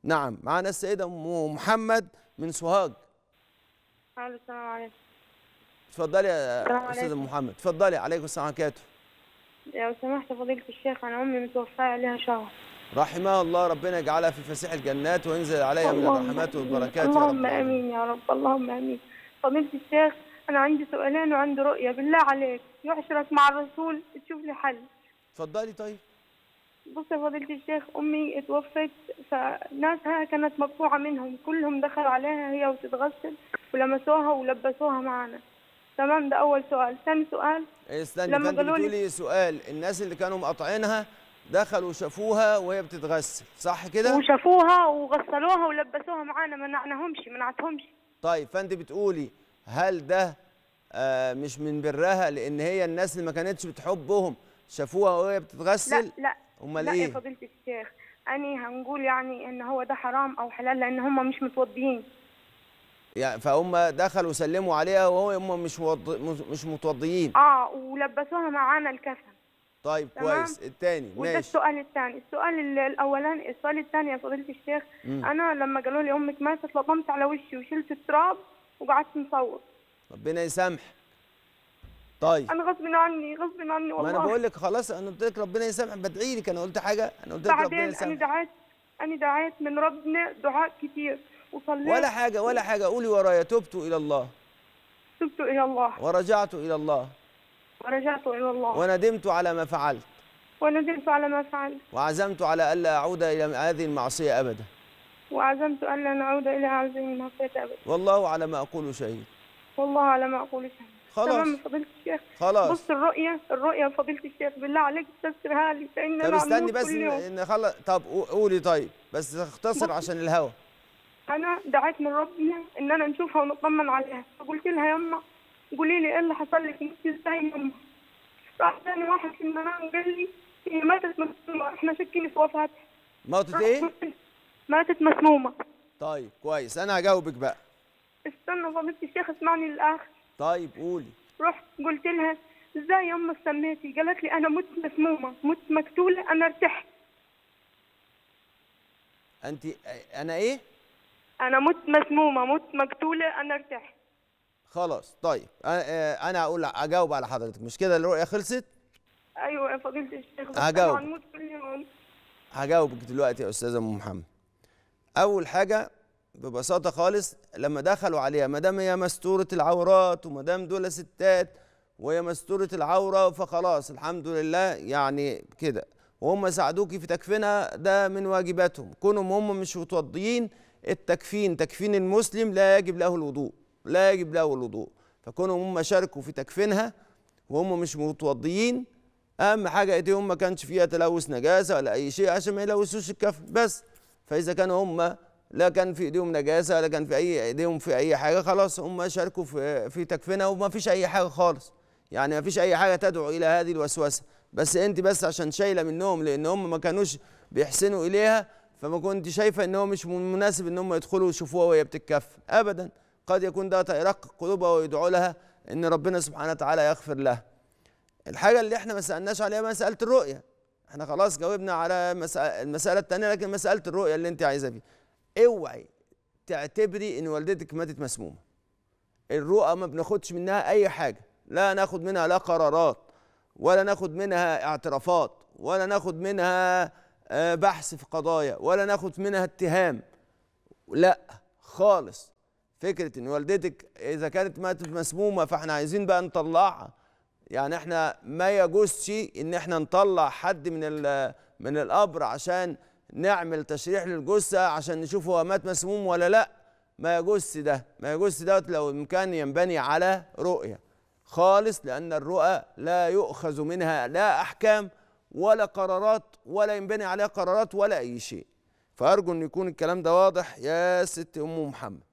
نعم معانا السيدة أم محمد من سوهاج الو السلام عليكم اتفضلي يا السلام أستاذة عليكم. محمد اتفضلي عليكم السلام ورحمة الله وبركاته لو سمحت فضيلة الشيخ أنا أمي متوفاة لها شهر رحمها الله ربنا يجعلها في فسيح الجنات وينزل عليها من اللهم الرحمات آمين. والبركات يا رب اللهم العالمين. آمين يا رب اللهم آمين فضيلة الشيخ أنا عندي سؤالين وعندي رؤية بالله عليك يعشرك مع الرسول تشوف لي حل اتفضلي طيب بص يا فضيلة الشيخ أمي اتوفت فناسها كانت مقطوعة منهم كلهم دخلوا عليها هي وتتغسل ولمسوها ولبسوها معانا تمام ده أول سؤال ثاني سؤال استني لما فانت قالوا لي- بتقولي سؤال الناس اللي كانوا مقاطعينها دخلوا وشافوها وهي بتتغسل صح كده وشافوها وغسلوها ولبسوها معانا منعناهمش منعتهمش طيب فانت بتقولي هل ده آه مش من برها لان هي الناس اللي ما كانتش بتحبهم شافوها وهي لا بتتغسل لا امال لا يا ايه فضيلة الشيخ أني هنقول يعني إن هو ده حرام أو حلال لأن هم مش متوضيين يعني فهم دخلوا وسلموا عليها وهو هم مش وض... مش متوضيين آه ولبسوها معانا الكفن طيب تمام. كويس التاني وده ماشي السؤال الثاني السؤال ال- الأولاني السؤال الثاني يا فضيلة الشيخ مم. أنا لما قالوا لي أمك ماتت لطمت على وشي وشلت التراب وقعدت نصور ربنا يسامحك طيب أنا غصب عني غصب عني ما والله انا بقول لك خلاص انا قلت لك ربنا يسامحك بدعي لك انا قلت حاجه انا قلت لك ربنا بعدين أنا يسامحك دعيت أنا دعيت من ربنا دعاء كتير وصليت ولا حاجه ولا حاجه قولي ورايا تبت الى الله تبت إلى الله ورجعت الى الله ورجعت إلى الله وندمت على ما فعلت وندمت على ما فعلت وعزمت على الا اعود الى هذه المعصيه ابدا وعزمت ألا نعود إلى هذه المعصية أبدا والله على ما اقول شهيد والله على ما أقول شيء خلاص. تمام فضيلة الشيخ خلاص بص الرؤية الرؤية فضيلة الشيخ بالله عليك تفسرها لي فإن طب أنا استني أموت بس كل يوم. ان إن خلص طب قولي طيب بس اختصر بص. عشان الهوا أنا دعيت من ربنا إن أنا نشوفها ونطمن عليها فقلت لها يما قولي لي إيه اللي حصل لك أنت إزاي يما راح ثاني واحد في المنام قال لي هي ماتت مسمومة إحنا شاكين في وفاتها موتت ايه ماتت مسمومة طيب كويس انا هجاوبك بقى استنى فضيلة الشيخ اسمعني للآخر طيب قولي رحت قلت لها ازاي يا امك سميتي قالت لي انا مت مسمومه مت مقتوله انا ارتحت انت انا ايه انا مت مسمومه مت مقتوله انا ارتحت خلاص طيب أنا- آه، انا هقول اجاوب على حضرتك مش كده الرؤيه خلصت ايوه يا فضيله الشيخ بس هجاوب. انا هنموت كل يوم هجاوبك دلوقتي يا استاذه ام محمد اول حاجه ببساطه خالص لما دخلوا عليها ما دام هي مستوره العورات وما دام دول ستات وهي مستوره العوره فخلاص الحمد لله يعني كده وهم ساعدوكي في تكفينها ده من واجباتهم كونهم هم مش متوضيين التكفين تكفين المسلم لا يجب له الوضوء لا يجب له الوضوء فكونهم هم شاركوا في تكفينها وهم مش متوضيين اهم حاجه ايديهم ما كانش فيها تلوث نجاسه ولا اي شيء عشان ما يلوثوش الكفن بس فاذا كانوا هم لا كان في ايديهم نجاسه ولا كان في اي ايديهم في اي حاجه خلاص هم شاركوا في في تكفينها وما فيش اي حاجه خالص يعني ما فيش اي حاجه تدعو الى هذه الوسوسه بس انت بس عشان شايله منهم لان هم ما كانوش بيحسنوا اليها فما كنت شايفه ان هو مش مناسب ان هم يدخلوا يشوفوها وهي بتتكفن ابدا قد يكون ده يرقق قلوبها ويدعو لها ان ربنا سبحانه وتعالى يغفر لها الحاجة اللي احنا ما سألناش عليها مسألة الرؤية احنا خلاص جاوبنا على مسألة المسألة التانية لكن مسألة الرؤية اللي انت عايزة فيها اوعي تعتبري ان والدتك ماتت مسمومة الرؤى ما بناخدش منها اي حاجة لا ناخد منها لا قرارات ولا ناخد منها اعترافات ولا ناخد منها آه، بحث في قضايا ولا ناخد منها اتهام لا خالص فكرة ان والدتك اذا كانت ماتت مسمومة فاحنا عايزين بقى نطلعها يعني احنا ما يجوزش ان احنا نطلع حد من ال- من القبر عشان نعمل تشريح للجثه عشان نشوف هو مات مسموم ولا لا ما يجوزش ده ما يجوزش دوت لو الامكان ينبني على رؤيه خالص لان الرؤى لا يؤخذ منها لا احكام ولا قرارات ولا ينبني عليها قرارات ولا اي شيء فارجو ان يكون الكلام ده واضح يا ست ام محمد